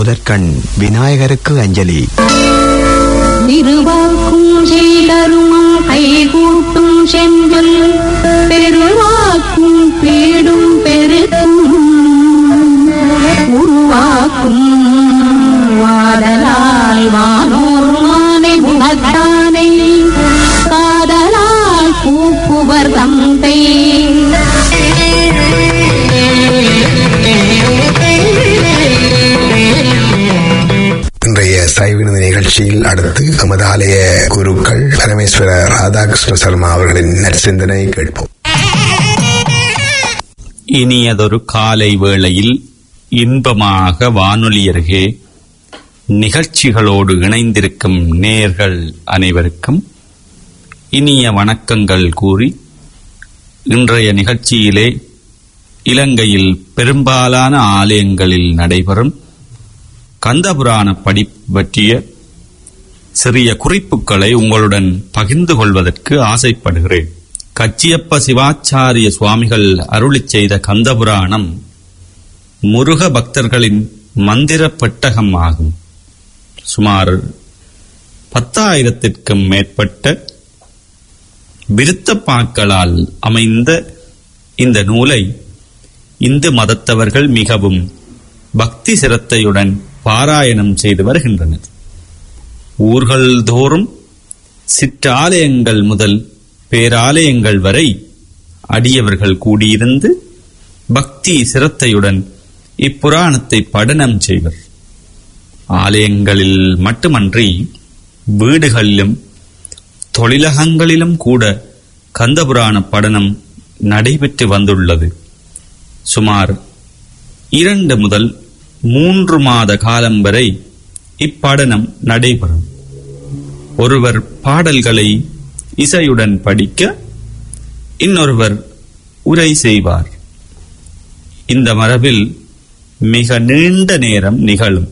முதற்கண் விநாயகருக்கு அஞ்சலி திருவாக்கும் செய்தருமம் கைகூட்டும் செஞ்சொல் பெருவாக்கும் பீடும் பெருக்கும் உருவாக்கும் வாடலால் வானோர் மானை முகத்தானை காதலால் கூப்புவர் தந்தை இன்றைய சைவினது நிகழ்ச்சியில் அடுத்து நமது ஆலய குருக்கள் பரமேஸ்வர ராதாகிருஷ்ண சர்மா அவர்களின் நற்சிந்தனை கேட்போம் இனியதொரு காலை வேளையில் இன்பமாக வானொலி அருகே நிகழ்ச்சிகளோடு இணைந்திருக்கும் நேர்கள் அனைவருக்கும் இனிய வணக்கங்கள் கூறி இன்றைய நிகழ்ச்சியிலே இலங்கையில் பெரும்பாலான ஆலயங்களில் நடைபெறும் கந்தபுராண படிப்பு பற்றிய சிறிய குறிப்புகளை உங்களுடன் பகிர்ந்து கொள்வதற்கு ஆசைப்படுகிறேன் கச்சியப்ப சிவாச்சாரிய சுவாமிகள் அருளிச் செய்த கந்தபுராணம் முருக பக்தர்களின் மந்திர பெட்டகம் ஆகும் சுமார் பத்தாயிரத்திற்கும் மேற்பட்ட விருத்தப்பாக்களால் அமைந்த இந்த நூலை இந்து மதத்தவர்கள் மிகவும் பக்தி சிரத்தையுடன் பாராயணம் செய்து வருகின்றனர் ஊர்கள் தோறும் சிற்றாலயங்கள் முதல் பேராலயங்கள் வரை அடியவர்கள் கூடியிருந்து பக்தி சிரத்தையுடன் இப்புராணத்தை படனம் செய்வர் ஆலயங்களில் மட்டுமன்றி வீடுகளிலும் தொழிலகங்களிலும் கூட கந்தபுராண படனம் நடைபெற்று வந்துள்ளது சுமார் இரண்டு முதல் மூன்று மாத காலம் வரை இப்படனம் நடைபெறும் ஒருவர் பாடல்களை இசையுடன் படிக்க இன்னொருவர் உரை செய்வார் இந்த மரபில் மிக நீண்ட நேரம் நிகழும்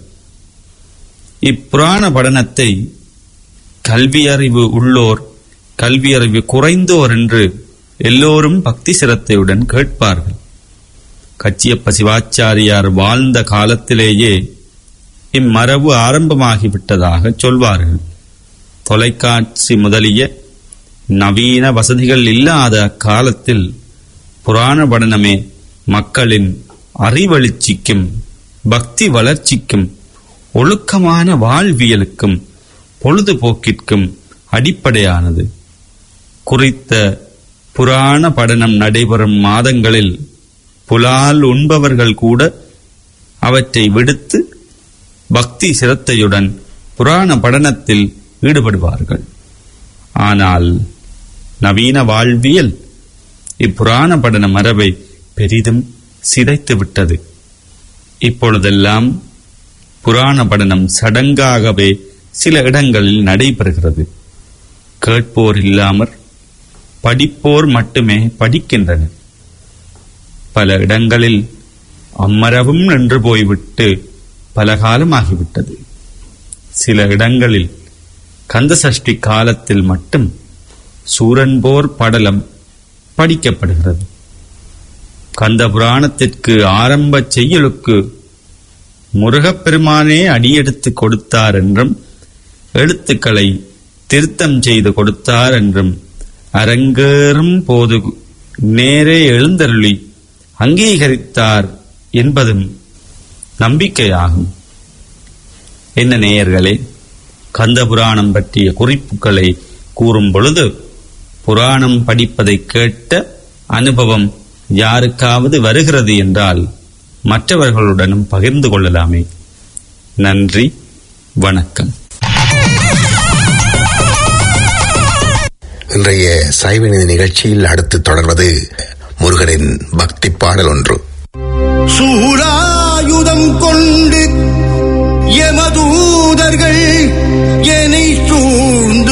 இப்புராண படனத்தை கல்வியறிவு உள்ளோர் கல்வியறிவு குறைந்தோர் என்று எல்லோரும் பக்தி சிரத்தையுடன் கேட்பார்கள் கச்சியப்ப சிவாச்சாரியார் வாழ்ந்த காலத்திலேயே இம்மரபு ஆரம்பமாகிவிட்டதாக சொல்வார்கள் தொலைக்காட்சி முதலிய நவீன வசதிகள் இல்லாத அக்காலத்தில் புராண படனமே மக்களின் அறிவெழுச்சிக்கும் பக்தி வளர்ச்சிக்கும் ஒழுக்கமான வாழ்வியலுக்கும் பொழுதுபோக்கிற்கும் அடிப்படையானது குறித்த புராண படனம் நடைபெறும் மாதங்களில் புலால் உண்பவர்கள் கூட அவற்றை விடுத்து பக்தி சிரத்தையுடன் புராண படனத்தில் ஈடுபடுவார்கள் ஆனால் நவீன வாழ்வியல் இப்புராண படன மரபை பெரிதும் சிதைத்து விட்டது இப்பொழுதெல்லாம் புராண படனம் சடங்காகவே சில இடங்களில் நடைபெறுகிறது கேட்போர் இல்லாமற் படிப்போர் மட்டுமே படிக்கின்றனர் பல இடங்களில் அம்மரவும் நின்று போய்விட்டு பல காலமாகிவிட்டது சில இடங்களில் கந்தசஷ்டி காலத்தில் மட்டும் சூரன்போர் படலம் படிக்கப்படுகிறது கந்த புராணத்திற்கு ஆரம்ப செய்யுளுக்கு முருகப்பெருமானே அடியெடுத்து கொடுத்தார் என்றும் எழுத்துக்களை திருத்தம் செய்து கொடுத்தார் என்றும் அரங்கேறும் போது நேரே எழுந்தருளி அங்கீகரித்தார் என்பதும் நம்பிக்கையாகும் என்ன நேயர்களே கந்த புராணம் பற்றிய குறிப்புகளை கூறும் பொழுது புராணம் படிப்பதை கேட்ட அனுபவம் யாருக்காவது வருகிறது என்றால் மற்றவர்களுடனும் பகிர்ந்து கொள்ளலாமே நன்றி வணக்கம் இன்றைய சைவநிதி நிகழ்ச்சியில் அடுத்து தொடர்வது முருகனின் பக்தி பாடல் ஒன்று சூராயுதம் கொண்டு எமதூதர்கள் என்னை சூழ்ந்து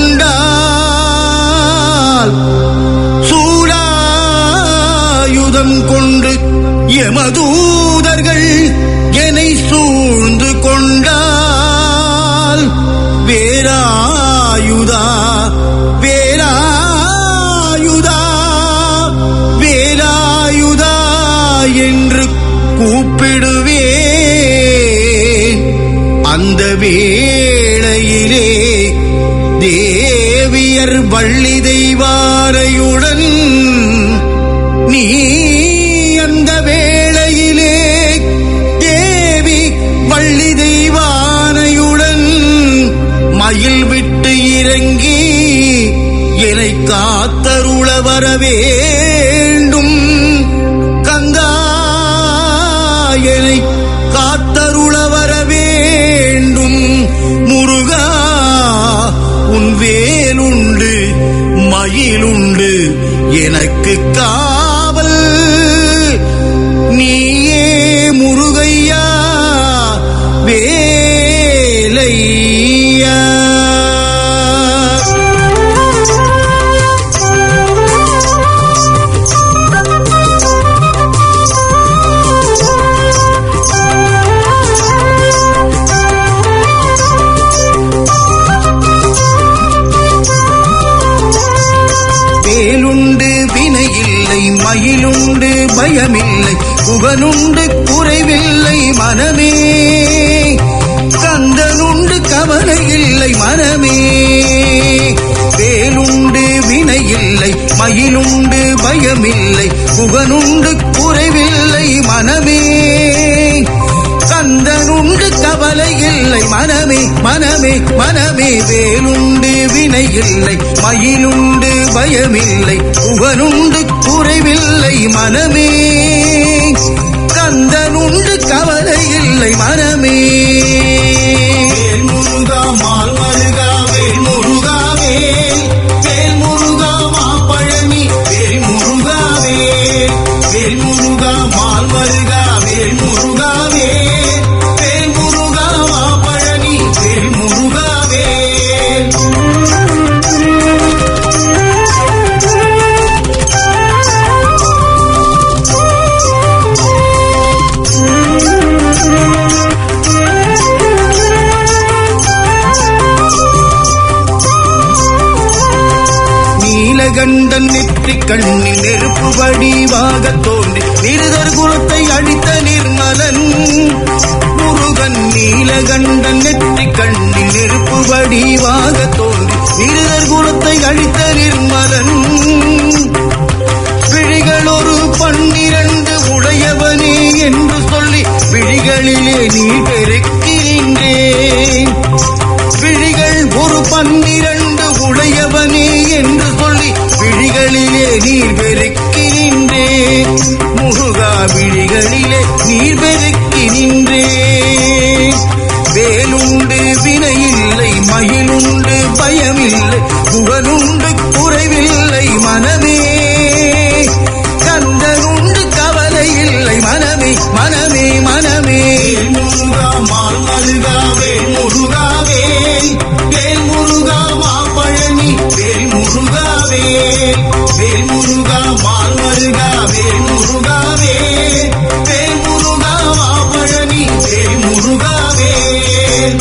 கொண்டால் சூராயுதம் கொண்டு எமதூதர்கள் என்னை சூழ்ந்து கொண்டால் வேராயுதா வேராயுதா வேலாயுதா என்று கூப்பிடுவேன் வேளையிலே தேவியர் வள்ளி தெய்வாரையுடன் நீ அந்த வேளையிலே தேவி வள்ளி தெய்வானையுடன் மயில் விட்டு இறங்கி என்னை காத்தருள வர வேண்டும் கந்தா என்னை காத்தருள வர வேண்டும் முருகா உன் வேலுண்டு மயிலுண்டு எனக்கு காவல் நீயே முருகையா வேலையா வேலுண்டு வினையில்லை மயிலுண்டு பயமில்லை புகனுண்டு குறைவில்லை மனமே கந்தனுண்டு கவலை இல்லை மனமே வேலுண்டு வினையில்லை மயிலுண்டு பயமில்லை புகனுண்டு குறைவில்லை மனமே கந்தனுண்டு கவலை இல்லை மனமே மனமே மனமே வேலுண்டு வினை இல்லை மயிலுண்டு பயமில்லை புகனுண்டு குறைவில்லை மனமே கந்தனுண்டு கவலை இல்லை மனமே வேல் முருகா மால் மருகா வேல் முருகா வேல் வேல் முருகா மா பழனி வேல் முருகா வேல் வேல் முருகா மால் மருகா வேல் முருகா வேல் வேல் முருகா மா பழனி வேல் முருகா வேல் நீலகண்டன் நெற்றி கண்ணில் நெருப்பு வடிவாக தோன்றி நிருதர் குலத்தை அழித்த நிர்மலன் முருகன் நீலகண்டன் நெற்றி கண்ணில் நெருப்பு வடிவாக தோன்றி நிருதர் குலத்தை அழித்த நிர்மலன் விழிகள் ஒரு பன்னிரண்டு உடையவனே என்று சொல்லி விழிகளிலே நீ பெருக்கின்றேன் விழிகள் ஒரு பன்னிரண்டு உடையவனே என்று சொல்லி விழிகளிலே நீர் பெருக்கி நின்றே முருகா விழிகளிலே நீர் பெருக்கி நின்றே வேலுண்டு வினையில்லை மயிலுண்டு பயமில்லை புகழுண்டு குறைவில்லை மனமே கந்தனுண்டு கவலை இல்லை மனமே மனமே மனமே முருகா மால் மருகா வேல் முருகா வேல் வேல் முருகா மா பழனி வேல் முருகா வேல் வேல் முருகா மால் மருகா வேல் முருகா வேல் வேல் முருகா மா பழனி வேல் முருகா வேல்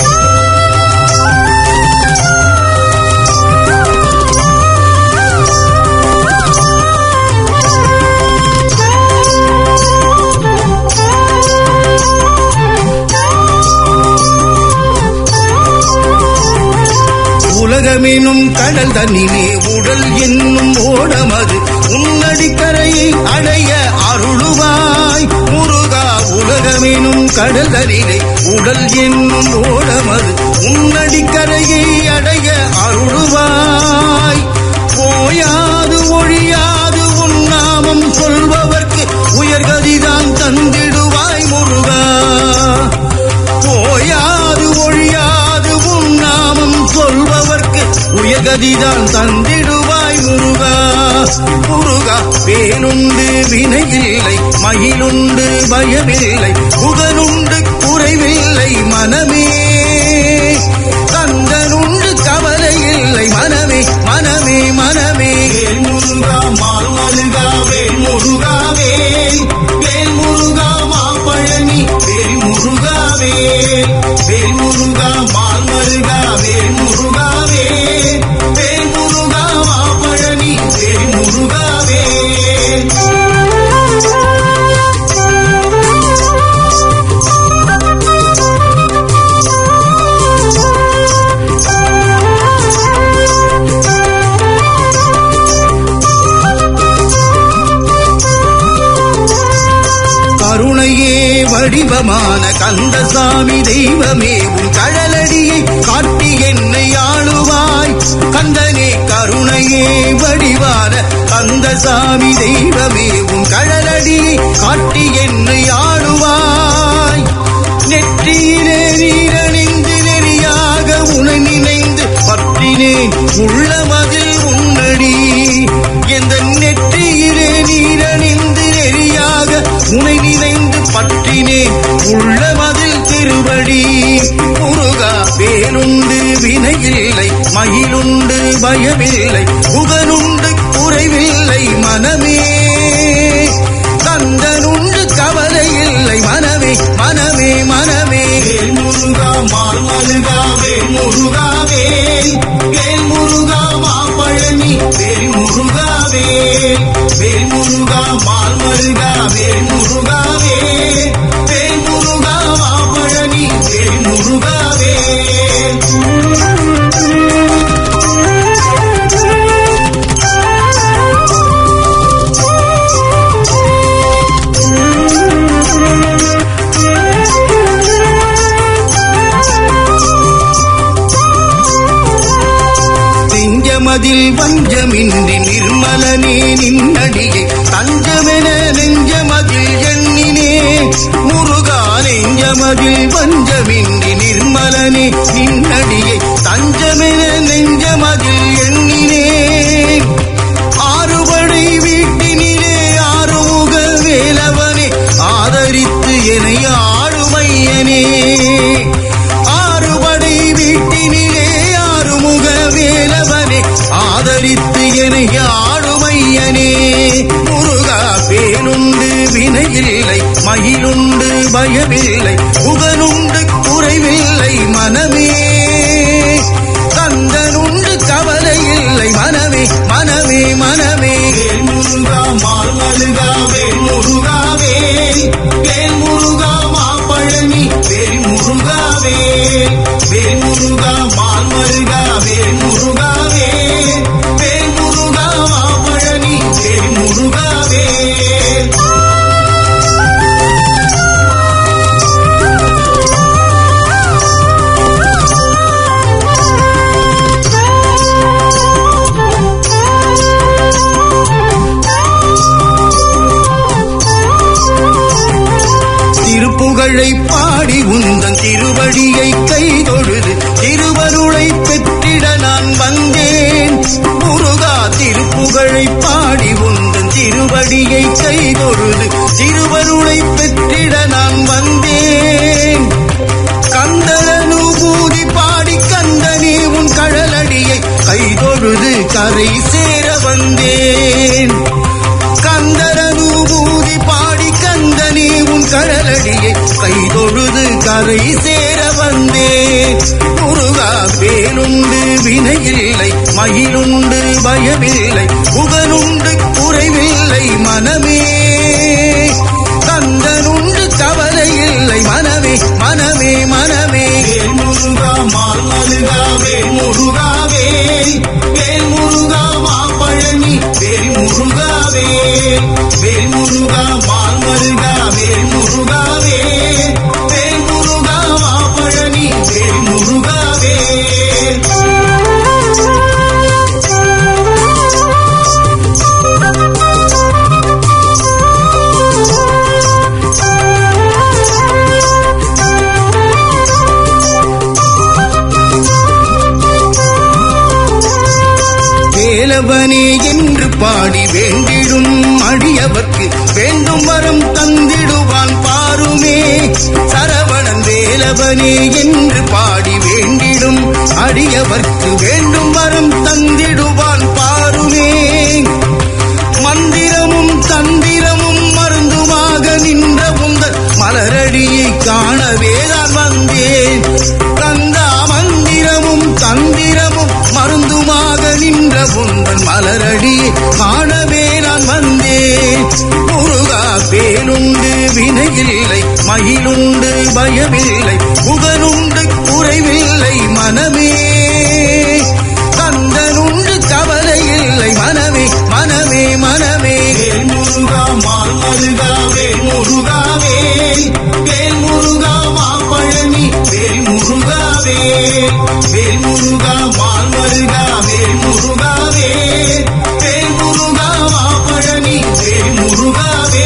உலகமெனும் கடல் தன்னிலே உடல் என்னும் ஓடமது உன்னடிக்கரையை அடைய அருளுவாய் முருகா உலகமெனும் கடல் தனிலே உடல் என்னும் ஓடமது உன்னடிக்கரையை அடைய அருளுவாய் போயாது ஒழியாது உன் நாமம் சொல்பவர்க்கு உயர்கதிதான் தந்திடுவாய் முருகா போயாது ஒழியாது உன் நாமம் சொல்பவர்க்கு உயர்கதிதான் தந்திடுவாய் முருகா முருகா வேலுண்டு வினையில்லை மயிலுண்டு பயமில்லை புகழுண்டு குறைவில்லை மனமே கந்தனுண்டு கவலை இல்லை மனமே மனமே மனமே முருகா மால் மருகா வேல் முருகா வேல் வேல் முருகா மா பழனி வேல் முருகா வேல் வேல் முருகா மால் மருகா வேல் முருகா வேல் வேல் முருகா மா பழனி வேல் முருகா வேல் வடிவமான கந்தசாமி தெய்வமே உன் கழலடியை காட்டி என்னை ஆளுவாய் கந்தனே கருணையே வடிவான கந்தசாமி தெய்வமே உன் கழலடியை காட்டி என்னை ஆளுவாய் நெற்றியிலே நீரணிந்து நெறியாக உனை நினைந்து பற்றினேன் உள்ளமதில் உன்னடி எந்த நெற்றியிலே நீரணிந்து நெறியாக உனை நினைந்து பற்றினேன் உள்ளமதில் திருவடி முருகா வேலுண்டு வினையில்லை மயிலுண்டு பயமில்லை புகனுண்டு குறைவில்லை மனமே கந்தனுண்டு கவலை இல்லை மனமே மனமே மனமே வேல் முருகா மால் மருகா வேல் முருகா வேல் வேல் முருகா மா பழனி வேல் முருகா வேல் வேல் முருகா மால் மருகா வேல் முருகா வேல் வேல் முருகா மா பழனி வேல் முருகா வேல் நெஞ்சமதில் வஞ்சமின்றி நிர்மலனே நின்னடியை தஞ்சமென நெஞ்சமதில் எண்ணினே முருகா நெஞ்சமதில் வஞ்சமின்றி நிர்மலனே நின்னடியை தஞ்சமென நெஞ்சமதில் எண்ணினே ஆறுபடை வீட்டினிலே ஆறுமுக வேலவனே ஆதரித்து என்னை ஆளுமையனே ஆறுபடை வீட்டினிலே ஆறுமுக வேலவனே ஆதரித்து என்னை ஆளுமையனே முருகா பேனுண்டு வினையில்லை மயிலுண்டு பயமில்லை புகனுண்டு குறைவில்லை மனமே கந்தனுண்டு கவலை இல்லை மனமே மனமே மனமே வேல் முருகா மால் மருகா வேல் முருகா வேல் வேல் முருகா மா பழனி வேல் முருகா வேல் வேல் முருகா மால் மருகா வேல் முருகா வேல் வேல் முருகா மா பழனி வேல் முருகா வேல் திருப்புகழை பாடி உந்தன் திருவடியை கைதொழுது திருவருளை பெற்றிட நான் வந்தேன் முருகா திருப்புகழை பாடி உந்தன் திருவடியை கைதொழுது திருவருளை பெற்றிட நான் வந்தேன் கந்தனூபூதி பாடி கந்தனே உன் கழலடியை கைதொழுது கரை சேர வந்தேன் கந்தரனூபூதி பாடி கந்தனே உன் கடலடியை கைதொழுது கரை சேர வந்தே முருகா வேலுண்டு வினையில்லை மயிலுண்டு பயமில்லை புகனுண்டு குறைவில்லை மனமே கந்தனுண்டு கவலை இல்லை மனமே மனமே மனமே வேல் முருகா மால் மருகா வேல் முருகா வேல் வேல் முருகா மா பழனி வேல் முருகா வேல் வேல் முருகா மால் மருகா வேல் முருகா வேல் வேல் முருகா மா பழனி வேல் முருகா வேல் வேலவனே என்று பாடி வேண்டிடும் அடியவர்க்கு வேண்டும் வரம் தந்திடுவான் பாருமே சரவணன் வேலவனே என்று பாடி வேண்டிடும் அடியவர்க்கு வேண்டும் வரம் தந்திடுவான் பாருமே மந்திரமும் தந்திரமும் மருந்துமாக நின்ற உங்கள் மலரடியை காணவே நான் வந்தேன் கந்தா மந்திரமும் தந்திரமும் மருந்துமாக நின்ற உந்தன் மலரடியை காணவே நான் வந்தேன் முருகா வேலுண்டு வினையில்லை மயிலுண்டு பயமில்லை புகனுண்டு குறைவில்லை மனமே கந்தனுண்டு கவலை இல்லை மனமே மனமே மனமே வேல் முருகா மால் மருகா வேல் முருகாவே வேல் முருகா மாப்பழனி வேல் முருகாவே வேல் முருகா மால் மருகா வேல் முருகாவே வேல் முருகா மாப்பழனி வேல் முருகாவே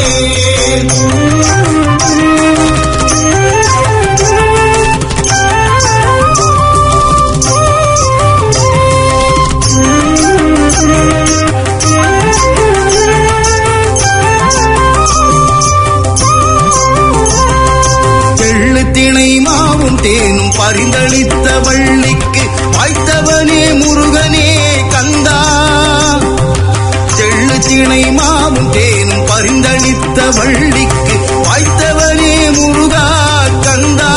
தெள்ளு திணை மாவும் தேனும் பரிந்தளித்த வள்ளிக்கு வாய்த்தவனே முருகனே கந்தா தெள்ளு திணை மாவும் தேனும் பரிந்தளித்த வள்ளிக்கு வாய்த்தவனே முருகா கந்தா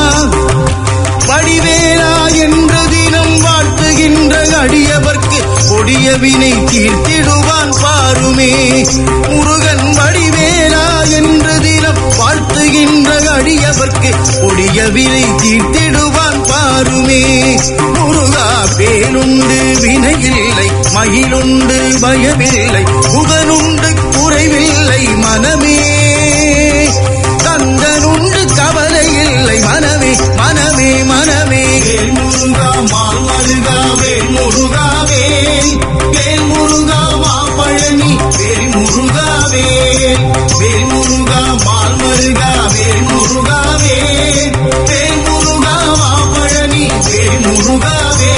வடிவேலா என்ற தினம் வாழ்த்துகின்ற அடியவர்க்கு கொடிய வினை தீர்த்திடுவான் பாருமே முருகன் வடிவேலா என்று தினம் வாழ்த்துகின்ற அடியவர்க்கு கொடிய வினை தீர்த்திடுவான் பாருமே முருகா பேருண்டு வினையில்லை மயிலுண்டு பயமில்லை முகனுண்டு குறைவில்லை மனமே கந்தனுண்டு கவலை இல்லை மனமே மனமே மனமே வேல் முருகா மால் மருகா வேல் முருகாவே வேல் முருகா மா பழனி வேல் முருகாவே வேல் முருகா மால் மருகா வேல் முருகாவே வேல் முருகா மா பழனி வேல் முருகாவே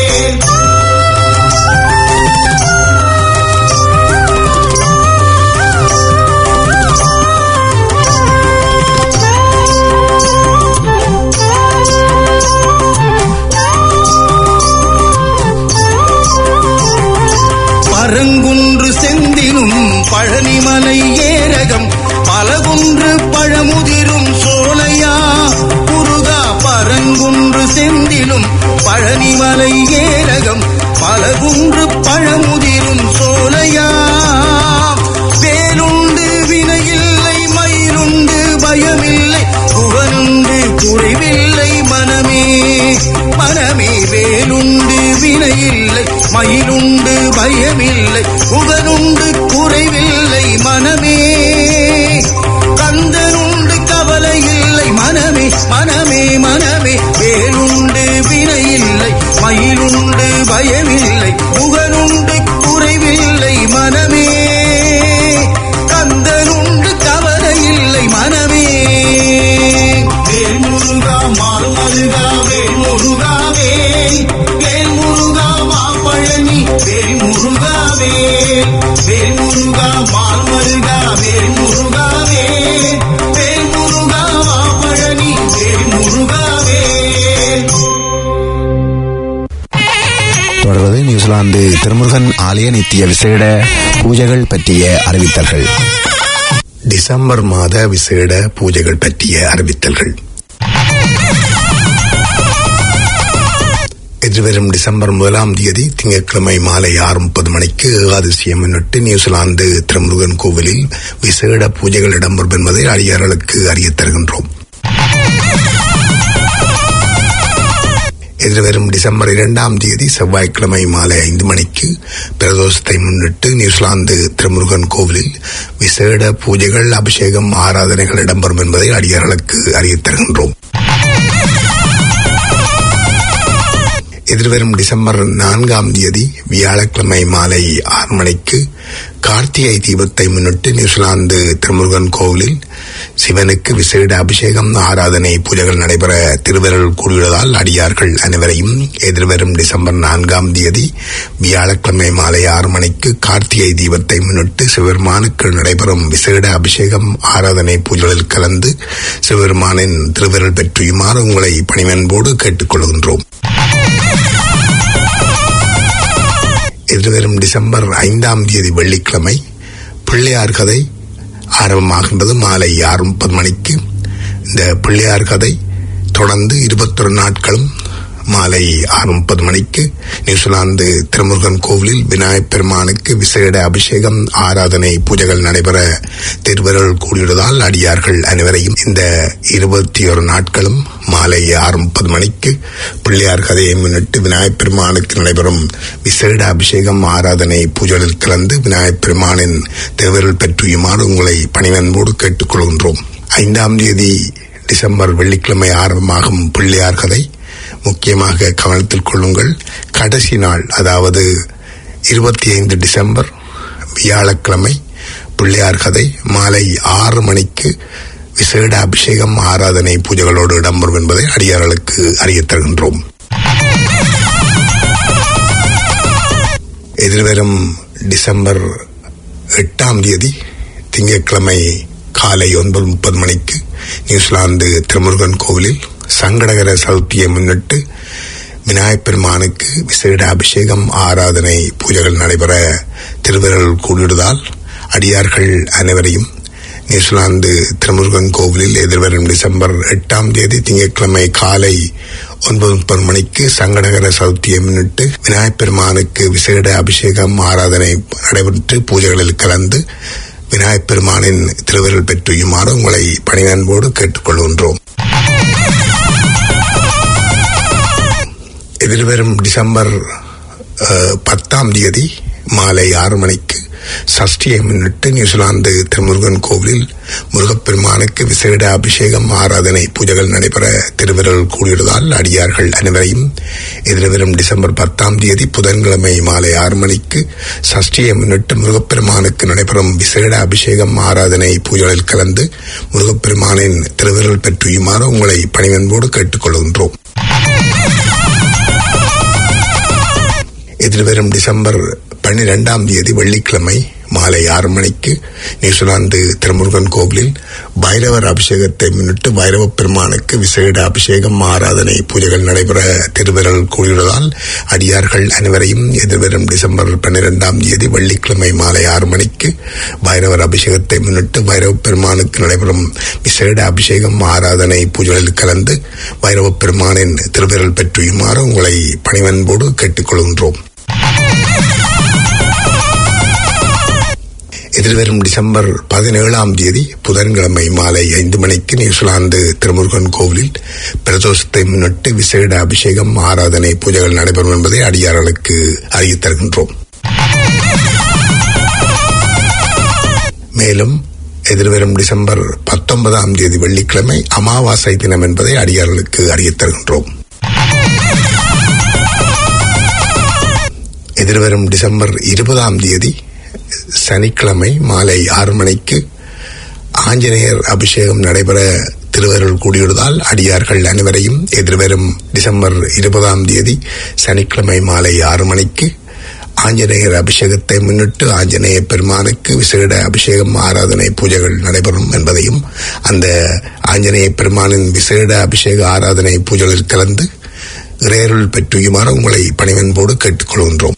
பரங்குன்று செந்திலும் பழனிமலை ஏரகம் பலகுன்று பழமுதிரும் சோலையா முருகா பரங்குன்று செந்திலும் பழனிமலை ஏரகம் பலகுன்று பழமுதிரும் சோலையா வேலுண்டு வினையில்லை மயிலுண்டு பயமில்லை புகனுண்டு குறைவில்லை மனமே மனமே வேலுண்டு வினையில்லை மயிலுண்டு பயமில்லை புகனுண்டு குறைவில்லை மனமே கந்தனுண்டு கவலை இல்லை மனமே மனமே மனமே வேலுண்டு வினையில்லை மயிலுண்டு பயமில்லை புகனுண்டு குறைவில்லை மனமே கந்தனுண்டு கவலை இல்லை மனமே வேல் முருகா மால் மருகா வேல் முருகாவே வேல் முருகா மா பழனி வேல் முருகாவே வேல் முருகா மால் மருகா வேல் முருகாவே வேல் முருகா மா பழனி வேல் முருகாவே தொடர்வது நியூசிலாந்து திருமுருகன் ஆலய நித்திய விசேட பூஜைகள் பற்றிய அறிவித்தல்கள் டிசம்பர் மாத விசேட பூஜைகள் பற்றிய அறிவித்தல்கள் எதிர்வரும் டிசம்பர் முதலாம் தேதி திங்கட்கிழமை மாலை ஆறு முப்பது மணிக்கு ஏகாதசியை முன்னிட்டு நியூசிலாந்து திருமுருகன் கோவிலில் விசேட பூஜைகள் இடம்பெறும் என்பதை அடியார்களுக்கு அறியத் தருகின்றோம் எதிர்வரும் டிசம்பர் இரண்டாம் தேதி செவ்வாய்க்கிழமை மாலை ஐந்து மணிக்கு பிரதோஷத்தை முன்னிட்டு நியூசிலாந்து திருமுருகன் கோவிலில் விசேட பூஜைகள் அபிஷேகம் ஆராதனைகள் இடம்பெறும் என்பதை அடியார்களுக்கு அறியத் தருகின்றோம் எதிர்வரும் டிசம்பர் நான்காம் தேதி வியாழக்கிழமை மாலை ஆறு மணிக்கு கார்த்திகை தீபத்தை முன்னிட்டு நியூசிலாந்து திருமுருகன் கோவிலில் சிவனுக்கு விசேட அபிஷேகம் ஆராதனை பூஜைகள் நடைபெற திருவருள் கூடியுள்ளதால் அடியார்கள் அனைவரையும் எதிர்வரும் டிசம்பர் நான்காம் தேதி வியாழக்கிழமை மாலை ஆறு மணிக்கு கார்த்திகை தீபத்தை முன்னிட்டு சிவபெருமானுக்கு நடைபெறும் விசேட அபிஷேகம் ஆராதனை பூஜைகளில் கலந்து சிவபெருமானின் திருவருள் பெற்றியுமாறு உங்களை பணிவன்போடு கேட்டுக்கொள்கின்றோம் எதிர்வரும் டிசம்பர் ஐந்தாம் தேதி வெள்ளிக்கிழமை பிள்ளையார் கதை ஆரம்பமாகின்றது மாலை ஆறு முப்பது மணிக்கு இந்த பிள்ளையார் கதை தொடர்ந்து இருபத்தொரு நாட்களும் மாலை ஆறு முப்பது மணிக்கு நியூசிலாந்து திருமுருகன் கோவிலில் விநாயகப் பெருமானுக்கு விசேட அபிஷேகம் ஆராதனை பூஜைகள் நடைபெற திருவருள் கூடியுள்ளதால் அடியார்கள் அனைவரையும் இந்த இருபத்தி ஒரு நாட்களும் மாலை ஆறு முப்பது மணிக்கு பிள்ளையார் கதையை முன்னிட்டு விநாயகப் பெருமானுக்கு நடைபெறும் விசேட அபிஷேகம் ஆராதனை பூஜைகளில் கலந்து விநாயகப் பெருமானின் திருவருள் பெற்றுயுமாறு உங்களை பணிவன்போடு கேட்டுக்கொள்கின்றோம் ஐந்தாம் தேதி டிசம்பர் வெள்ளிக்கிழமை ஆரம்பமாகும் பிள்ளையார் கதை முக்கியமாக கவனத்தில் கொள்ளுங்கள் கடைசி நாள் அதாவது இருபத்தி ஐந்து டிசம்பர் வியாழக்கிழமை பிள்ளையார் கதை மாலை ஆறு மணிக்கு விசேட அபிஷேகம் ஆராதனை பூஜைகளோடு இடம்பெறும் என்பதை அடியார்களுக்கு அறியத் தருகின்றோம் எதிர்வரும் டிசம்பர் எட்டாம் தேதி திங்கட்கிழமை காலை ஒன்பது முப்பது மணிக்கு நியூசிலாந்து திருமுருகன் கோவிலில் சங்கடகர சதுர்த்தியை முன்னிட்டு விநாயகப் பெருமானுக்கு விசேட அபிஷேகம் ஆராதனை பூஜைகள் நடைபெற திருவிரல் கூடிடுவதால் அடியார்கள் அனைவரையும் நியூசிலாந்து திருமுருகன் கோவிலில் எதிர்வரும் டிசம்பர் எட்டாம் தேதி திங்கட்கிழமை காலை ஒன்பது முப்பது மணிக்கு சங்கடகர சதுர்த்தியை முன்னிட்டு விநாயகப் பெருமானுக்கு விசேட அபிஷேகம் ஆராதனை நடைபெற்று பூஜைகளில் கலந்து விநாயகப் பெருமானின் திருவிரல் பெற்றுயுமாறு உங்களை பணிவன்போடு கேட்டுக்கொள்கின்றோம் எதிர்வரும் டிசம்பர் அஹ், பத்தாம் தேதி மாலை ஆறு மணிக்கு சஷ்டியை முன்னிட்டு நியூசிலாந்து திருமுருகன் கோவிலில் முருகப்பெருமானுக்கு விசேட அபிஷேகம் ஆராதனை பூஜைகள் நடைபெற திருவிரல் கூடியுள்ளதால் அடியார்கள் அனைவரையும் எதிர்வரும் டிசம்பர் பத்தாம் தேதி புதன்கிழமை மாலை ஆறு மணிக்கு சஷ்டியை முன்னிட்டு முருகப்பெருமானுக்கு நடைபெறும் விசேட அபிஷேகம் ஆராதனை பூஜைகளில் கலந்து முருகப்பெருமானின் திருவிரல் பெற்றியுமாறு உங்களை பணிவன்போடு கேட்டுக்கொள்கின்றோம் எதிர்வரும் டிசம்பர் பன்னிரெண்டாம் தேதி வெள்ளிக்கிழமை மாலை ஆறு மணிக்கு நியூசிலாந்து திருமுருகன் கோவிலில் பைரவர் அபிஷேகத்தை முன்னிட்டு பைரவ பெருமானுக்கு விசேட அபிஷேகம் ஆராதனை பூஜைகள் நடைபெற திருவிரல் கூடியுள்ளதால் அடியார்கள் அனைவரையும் எதிர்வரும் டிசம்பர் பன்னிரெண்டாம் தேதி வெள்ளிக்கிழமை மாலை ஆறு மணிக்கு பைரவர் அபிஷேகத்தை முன்னிட்டு பைரவ பெருமானுக்கு நடைபெறும் விசேட அபிஷேகம் ஆராதனை பூஜைகளில் கலந்து பைரவ பெருமானின் திருவிரல் பெற்றியுமாறு உங்களை பணிவன்போடு கேட்டுக்கொள்கின்றோம் எதிர்வரும் டிசம்பர் பதினேழாம் தேதி புதன்கிழமை மாலை ஐந்து மணிக்கு நியூசிலாந்து திருமுருகன் கோவிலில் பிரதோஷத்தை முன்னிட்டு விசேட அபிஷேகம் ஆராதனை பூஜைகள் நடைபெறும் என்பதை அடியார்களுக்கு அறிவித் தருகின்றோம் மேலும் எதிர்வரும் டிசம்பர் பத்தொன்பதாம் தேதி வெள்ளிக்கிழமை அமாவாசை தினம் என்பதை அடியார்களுக்கு அறிவித் தருகின்றோம் எதிர்வரும் டிசம்பர் இருபதாம் தேதி சனிக்கிழமை மாலை ஆறு மணிக்கு ஆஞ்சநேயர் அபிஷேகம் நடைபெற திருவருள் கூடியுள்ளதால் அடியார்கள் அனைவரையும் எதிர்வரும் டிசம்பர் இருபதாம் தேதி சனிக்கிழமை மாலை ஆறு மணிக்கு ஆஞ்சநேயர் அபிஷேகத்தை முன்னிட்டு ஆஞ்சநேய பெருமானுக்கு விசேட அபிஷேகம் ஆராதனை பூஜைகள் நடைபெறும் என்பதையும் அந்த ஆஞ்சநேய பெருமானின் விசேட அபிஷேக ஆராதனை பூஜைகளில் கலந்து இறையருள் பெற்றுயுமாறு உங்களை பணிவன்போடு கேட்டுக்கொள்கின்றோம்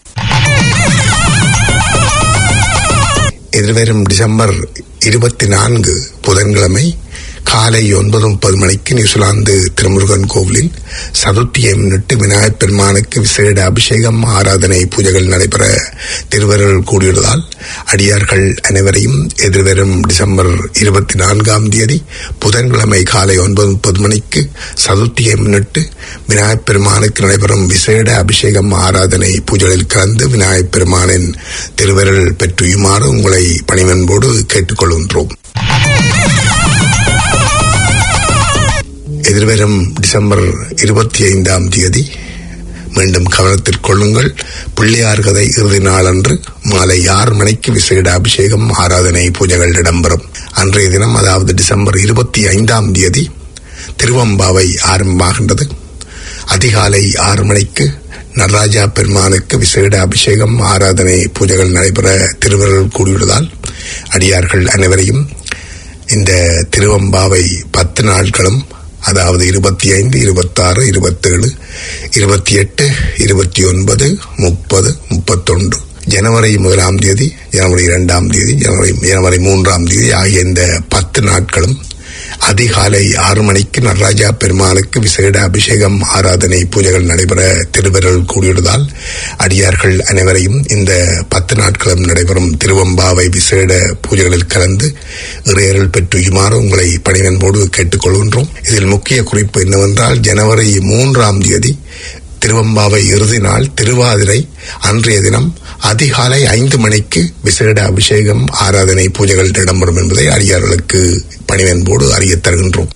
எதிர்வரும் டிசம்பர் இருபத்தி நான்கு புதன்கிழமை காலை ஒன்பது முப்பது மணிக்கு நியூசிலாந்து திருமுருகன் கோவிலில் சதுர்த்தியை முன்னிட்டு விநாயகப் பெருமானுக்கு விசேட அபிஷேகம் ஆராதனை பூஜைகள் நடைபெற திருவருள் கூடியுள்ளதால் அடியார்கள் அனைவரையும் எதிர்வரும் டிசம்பர் இருபத்தி நான்காம் தேதி புதன்கிழமை காலை ஒன்பது முப்பது மணிக்கு சதுர்த்தியை முன்னிட்டு விநாயகப் பெருமானுக்கு நடைபெறும் விசேட அபிஷேகம் ஆராதனை பூஜைகளில் கலந்து விநாயகப் பெருமானின் திருவருள் பெற்றுயுமாறு உங்களை பணிவன்போடு கேட்டுக்கொள்கின்றோம் எதிர்வரும் டிசம்பர் இருபத்தி ஐந்தாம் தேதி மீண்டும் கவனத்தில் கொள்ளுங்கள் பிள்ளையார் கதை இறுதி நாளன்று மாலை ஆறு மணிக்கு விசேட அபிஷேகம் ஆராதனை பூஜைகள் இடம்பெறும் அன்றைய தினம் அதாவது டிசம்பர் இருபத்தி ஐந்தாம் தேதி திருவம்பாவை ஆரம்பமாகின்றது அதிகாலை ஆறு மணிக்கு நடராஜா பெருமானுக்கு விசேட அபிஷேகம் ஆராதனை பூஜைகள் நடைபெற திருவருள் கூடியுள்ளதால் அடியார்கள் அனைவரையும் இந்த திருவம்பாவை பத்து நாட்களும் அதாவது இருபத்தி ஐந்து இருபத்தாறு இருபத்தேழு இருபத்தி எட்டு இருபத்தி ஒன்பது முப்பது முப்பத்தொன்று ஜனவரி முதலாம் தேதி ஜனவரி இரண்டாம் தேதி ஜனவரி ஜனவரி மூன்றாம் தேதி ஆகிய இந்த பத்து நாட்களும் அதிகாலை ஆறு மணிக்கு நடராஜா பெருமாளுக்கு விசேட அபிஷேகம் ஆராதனை பூஜைகள் நடைபெற திருவருள் கூடியுள்ளதால் அடியார்கள் அனைவரையும் இந்த பத்து நாட்களும் நடைபெறும் திருவம்பாவை விசேட பூஜைகளில் கலந்து இறையருள் பெற்றுயுமாறு உங்களை பணிவன்போடு கேட்டுக்கொள்கின்றோம் இதில் முக்கிய குறிப்பு என்னவென்றால் ஜனவரி மூன்றாம் தேதி திருவம்பாவை இறுதி நாள் திருவாதிரை அன்றைய தினம் அதிகாலை ஐந்து மணிக்கு விசேட அபிஷேகம் ஆராதனை பூஜைகள் இடம்பெறும் என்பதை அடியார்களுக்கு பணிவன்போடு அறியத் தருகின்றோம்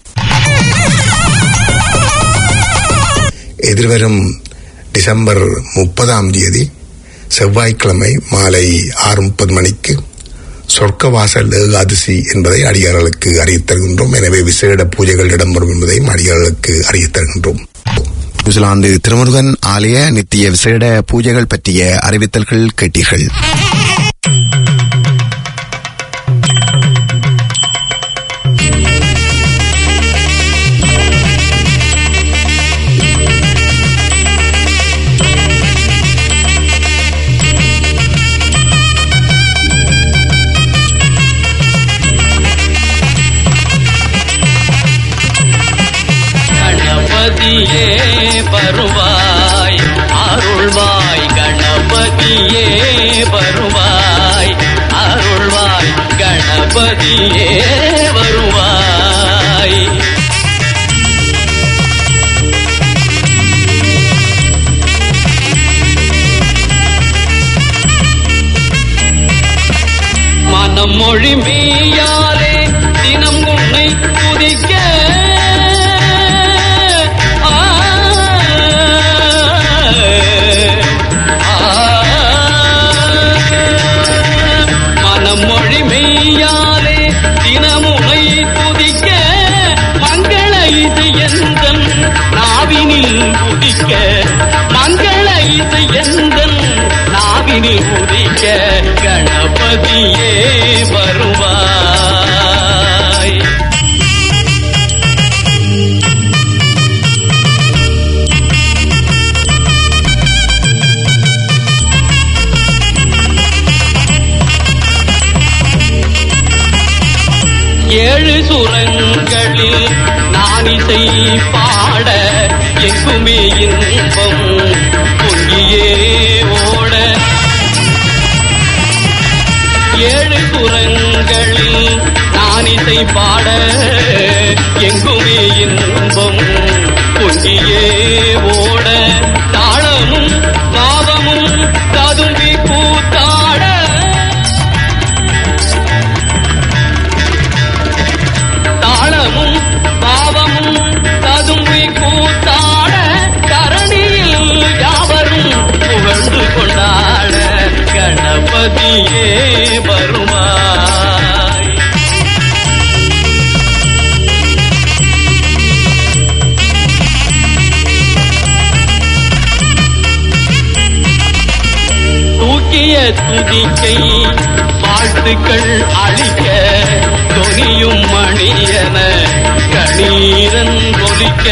எதிர்வரும் டிசம்பர் முப்பதாம் தேதி செவ்வாய்க்கிழமை மாலை ஆறு முப்பது மணிக்கு சொர்க்கவாசல் ஏகாதசி என்பதை அடியார்களுக்கு அறியத் தருகின்றோம் எனவே விசேட பூஜைகள் இடம்பெறும் என்பதையும் அடியார்களுக்கு அறியத் தருகின்றோம் நியூசிலாந்து திருமுருகன் ஆலய நித்திய விசேட பூஜைகள் பற்றிய அறிவித்தல்கள் கேட்டீர்கள் கணபதியே வருவாய் அருள்வாய் கணபதியே வருவாய் அருள்வாய் கணபதியே வருவாய் மனம் மொழி மெய்யாலே தினம் உன்னை துதிக்க ஆ, ஆ, மனம் மொழி மெய்யாலே தினம் உன்னை துதிக்க மங்கள இது எந்தன் நாவினில் உதிக்க மங்கள இது எந்தன் நாவினில் உதிக்க கணபதியே வருவாய் ஏழு சுரங்களில் நான் இசை பாட எங்குமே இன்பம் பொங்கியே ஓட ஏழு சுரங்களில் நான் இசை பாட எங்குமே இன்பம் பொங்கியே ஓட தாளமும் பாவமும் ததும்பி கூத்தாட தாளமும் பாவமும் ததும்பி கூத்தாட தரணியில் யாவரும் புகழ்ந்து கொண்டாட கணபதியே வருவாய் தூக்கிய துதிக்கை வாழ்த்துக்கள் அளிக்க தொனியும் மணியன கணீரன் கொலிக்க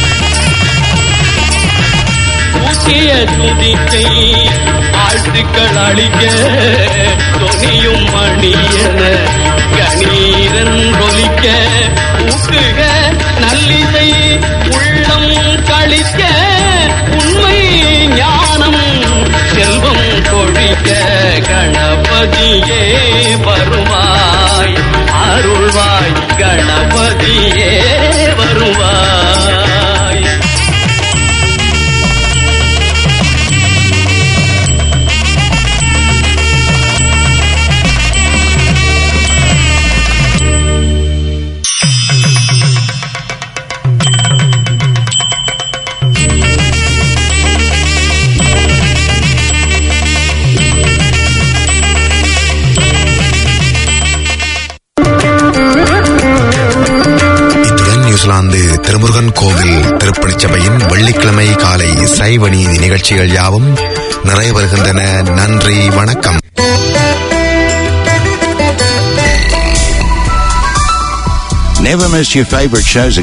தூக்கிய துதிக்கை வாழ்த்துக்கள் அளிக்க தொனியும் மணியன கணீரன் கொலிக்க ஊக்குக நல்லிசை உள்ளம் கழிக்க உண்மை ஞானம் செல்வம் கொழிக்க கணபதியே வருவாய் அருள்வாய் கணபதியே வருவாய் இத்துடன் நியூசிலாந்து திருமுருகன் கோவில் திருப்பணிச் சபையின் வெள்ளிக்கிழமை காலை சைவ நீதி நிகழ்ச்சிகள் யாவும் நிறைய வருகின்றன நன்றி வணக்கம் Never miss your favorite shows